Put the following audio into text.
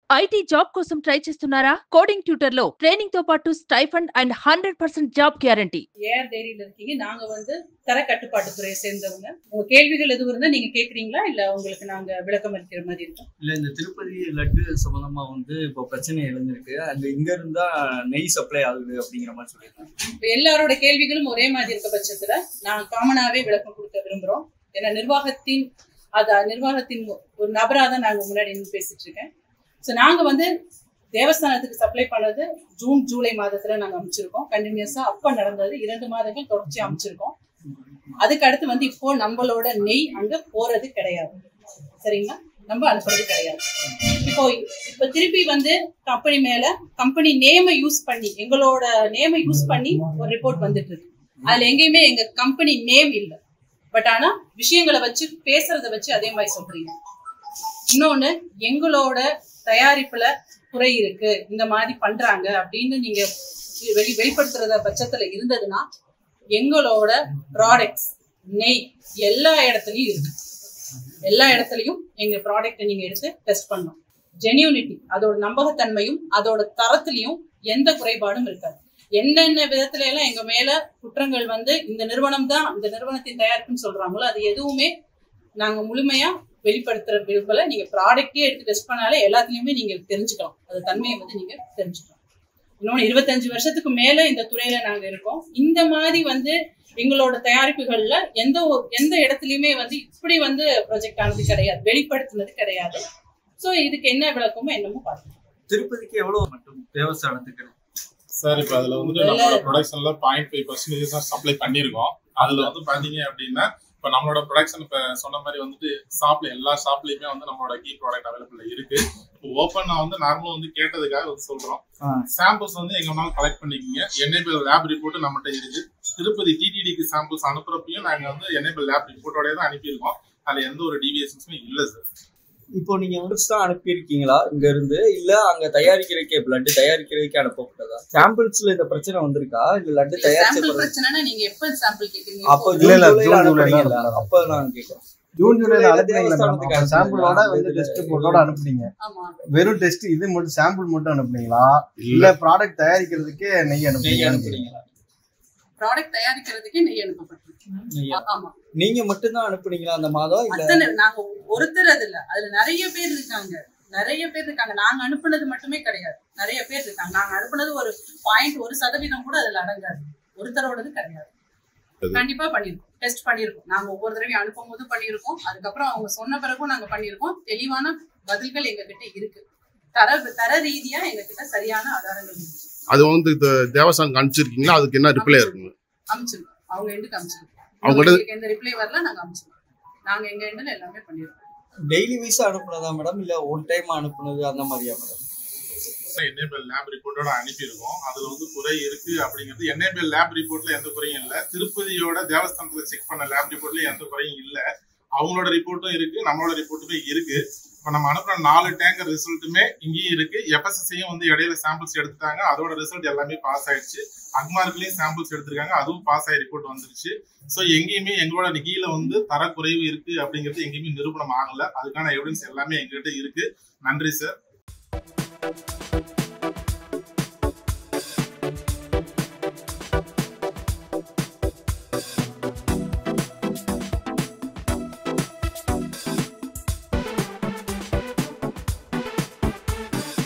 IT job కోసం try చేస్తున్నారా coding tutor లో ట్రైనింగ్ తో పాటు stipend and hundred percent job guarantee A R டைரியில இருக்கீங்க நாங்க வந்து தர கட்டுப்பாட்டு துறையை சேர்ந்தவங்க உங்க கேள்விகள் எதுவும் இருந்தா நீங்க கேக்குறீங்களா இல்ல உங்களுக்கு நாங்க விளக்கம் அளிக்கிற மாதிரி இருக்கும் இல்ல இந்த திருப்பதி லட்டு சம்பந்தமா வந்து இப்போ பிரச்சனை எழுந்திருக்கு அங்க இங்க இருந்தா நெய் சப்ளை ஆகுது அப்படிங்கிற மாதிரி சொல்லியிருக்காங்க இப்ப எல்லாரோட கேள்விகளும் ஒரே மாதிரி இருக்க பட்சத்துல நான் காமனாவே விளக்கம் கொடுக்க விரும்புறோம் ஏன்னா நிர்வாகத்தின் அது நிர்வாகத்தின் ஒரு நபரா தான் நாங்க முன்னாடி நின்னு பேசிட்டு இருக்கேன் ஸோ நாங்க வந்து தேவஸ்தானத்துக்கு சப்ளை பண்ணது ஜூன் ஜூலை மாதத்துல நாங்க அமைச்சிருக்கோம் கண்டினியூஸா அப்ப நடந்தது இரண்டு மாதங்கள் தொடர்ச்சி அமைச்சிருக்கோம் அதுக்கு அடுத்து வந்து இப்போ நம்மளோட நெய் அங்க போறது கிடையாது சரிங்களா நம்ம அனுப்புறது கிடையாது இப்போ இப்போ திருப்பி வந்து கம்பெனி மேல கம்பெனி நேமை யூஸ் பண்ணி எங்களோட நேமை யூஸ் பண்ணி ஒரு ரிப்போர்ட் வந்துட்டு இருக்கு அதுல எங்கேயுமே எங்க கம்பெனி நேம் இல்ல பட் ஆனா விஷயங்களை வச்சு பேசுறத வச்சு அதே மாதிரி சொல்றீங்க இன்னொன்னு எங்களோட தயாரிப்புல குறை இருக்கு இந்த மாதிரி பண்றாங்க அப்படின்னு நீங்க வெளி வெளிப்படுத்துறத பட்சத்துல இருந்ததுன்னா எங்களோட ப்ராடக்ட்ஸ் நெய் எல்லா இடத்துலயும் இருக்கு எல்லா இடத்துலயும் எங்க ப்ராடக்ட்டை நீங்க எடுத்து டெஸ்ட் பண்ணணும் ஜெனியூனிட்டி அதோட நம்பகத்தன்மையும் அதோட தரத்திலையும் எந்த குறைபாடும் இருக்காது என்னென்ன விதத்துல எல்லாம் எங்க மேல குற்றங்கள் வந்து இந்த நிறுவனம் தான் இந்த நிறுவனத்தின் தயாரிப்புன்னு சொல்றாங்களோ அது எதுவுமே நாங்க முழுமையா வெளிப்படுத்துற விரும்பல நீங்க ப்ராடக்டே எடுத்து டெஸ்ட் பண்ணாலே எல்லாத்துலயுமே நீங்க தெரிஞ்சுக்கலாம் அது தன்மையை வந்து நீங்க தெரிஞ்சுக்கலாம் இன்னொன்னு இருபத்தஞ்சு வருஷத்துக்கு மேல இந்த துறையில நாங்க இருக்கோம் இந்த மாதிரி வந்து எங்களோட தயாரிப்புகள்ல எந்த ஒரு எந்த இடத்துலயுமே வந்து இப்படி வந்து ப்ரொஜெக்ட் ஆனது கிடையாது வெளிப்படுத்தினது கிடையாது சோ இதுக்கு என்ன விளக்கமோ என்னமோ பார்க்கலாம் திருப்பதிக்கு எவ்வளவு மட்டும் தேவஸ்தானத்துக்கு சார் இப்போ அதுல வந்து நம்மளோட ப்ரொடக்ஷன்ல பாயிண்ட் ஃபைவ் பர்சன்டேஜ் தான் சப்ளை பண்ணியிருக்கோம் அதுல வந்து பாத்தீங்க அப்படின்னா இப்போ நம்மளோட ப்ரொடக்ஷன் இப்போ சொன்ன மாதிரி வந்துட்டு ஷாப்ல எல்லா ஷாப்லயுமே வந்து நம்மளோட கீ ப்ராடக்ட் அவைலபிள் இருக்கு இப்போ ஓப்பன் நான் வந்து நார்மலா வந்து கேட்டதுக்காக வந்து சொல்றோம் ஆ. சாம்பிள்ஸ் வந்து எங்க வேணாலும் கலெக்ட் பண்ணிக்கிங்க என்னேபிள் லேப் ரிப்போர்ட் நம்மகிட்ட இருக்கு திருப்பதி டிடிடிக்கு சாம்பிள்ஸ் அனுப்புறப்பையும் நாங்க வந்து என்னேபிள் லேப் ரிப்போர்ட்டோடய தான் அனுப்பியிருக்கோம் அதுல எந்த ஒரு டிவியேஷன்ஸுமே இல்லை சார் இப்போ நீங்க வந்து தான் அனுப்பியிருக்கீங்களா இங்க இருந்து இல்ல அங்க தயாரிக்கிறதுக்கே லட்டு தயாரிக்கிறதுக்கே அனுப்பப்பட்டதா சாம்பிள்ஸ்ல இந்த பிரச்சனை வந்திருக்கா இல்ல லட்டு தயாரிச்ச சாம்பிள் பிறகு பிரச்சனைனா நீங்க எப்ப சாம்பிள் கேக்குறீங்க அப்போ இப்போ ஜூன் இல்ல, ஜூலைல ஜூன் ஜூலைல அனுப்புனீங்களா தான் அப்ப நான் கேட்கறேன் ஜூன் ஜூலைல ஜூலைல அனுப்புனீங்களா தேவஸ்தானத்துக்கு மேடம் சாம்பிளோட வந்து அனுப்புனீங்களா? டெஸ்ட் ரிப்போர்ட்டோட அனுப்புனீங்க ஆமா வெறும் டெஸ்ட் இது மட்டும் சாம்பிள் மட்டும் அனுப்புனீங்களா இல்ல ப்ராடக்ட் தயாரிக்கிறதுக்கே நெய் நெய் அனுப்புனீங்க அனுப்புனீங்களா ப்ராடக்ட் தயாரிக்கிறதுக்கே நெய் அனுப்பப்பட்டிருக்கு நெய் ஆமா நீங்க மட்டும்தான் அனுப்புனீங்களா அந்த மாதம் இல்ல அத்தனை நாங்க ஒருத்தர் அது இல்ல அதுல நிறைய பேர் இருக்காங்க நிறைய பேர் இருக்காங்க நாங்க அனுப்புனது மட்டுமே கிடையாது நிறைய பேர் இருக்காங்க நாங்க அனுப்புனது ஒரு பாயிண்ட் ஒரு சதவீதம் கூட அதுல அடங்காது ஒருத்தரோடது கிடையாது கண்டிப்பா பண்ணிருக்கோம் டெஸ்ட் பண்ணிருக்கோம் நாங்க ஒவ்வொரு தடவையும் அனுப்பும் போது பண்ணிருக்கோம் அதுக்கப்புறம் அவங்க சொன்ன பிறகும் நாங்க பண்ணிருக்கோம் தெளிவான பதில்கள் எங்க கிட்ட இருக்கு தர தர ரீதியா எங்க கிட்ட சரியான ஆதாரங்கள் இருக்கு அது வந்து இந்த தேவஸ்தானம் அனுப்பிச்சிருக்கீங்களா அதுக்கு என்ன ரிப்ளை இருக்குங்க அமிச்சிருக்கோம் அவங்க எண்டுக்கு அமிச்சிருக்கோம் அவங்கள்ட்ட- எங்களுக்கு எந்த ரிப்ளை வரல நாங்க அமிச்சிருக்கோம் நாங்க எங்க எண்டுல எல்லாமே பண்ணிருக்கோம் டெய்லி வைஸா அனுப்புனதா மேடம் இல்ல ஒன் டைம் அனுப்புனது அந்த மாதிரியா மேடம் என்னேபிள் லேப் ரிப்போர்ட்டோட அனுப்பியிருக்கோம் அதுல வந்து குறை இருக்கு அப்படிங்கிறது என்னேபிள் லேப் ரிப்போர்ட்ல எந்த குறையும் இல்ல திருப்பதியோட தேவஸ்தானத்துல செக் பண்ண லேப் ரிப்போர்ட்ல எந்த குறையும் இல்ல அவங்களோட ரிப்போர்ட்டும் இருக்கு நம்மளோட ரிப்போர்ட்டுமே இருக்கு இப்ப நம்ம அனுப்புற நாலு டேங்கர் ரிசல்ட்டுமே இங்கேயும் இருக்கு எஃப்எஸ்எஸ்சியும் வந்து இடையில சாம்பிள்ஸ் எடுத்துட்டாங்க அதோட ரிசல்ட் எல்லாமே பாஸ் ஆயிடுச்சு அக்மார்க்லயும் சாம்பிள்ஸ் எடுத்திருக்காங்க அதுவும் பாஸ் ஆகி ரிப்போர்ட் வந்துருச்சு ஸோ எங்கேயுமே எங்களோட நிகியில வந்து தரக்குறைவு இருக்கு அப்படிங்கிறது எங்கேயுமே நிரூபணம் ஆகல அதுக்கான எவிடன்ஸ் எல்லாமே எங்ககிட்ட இருக்கு நன்றி சார்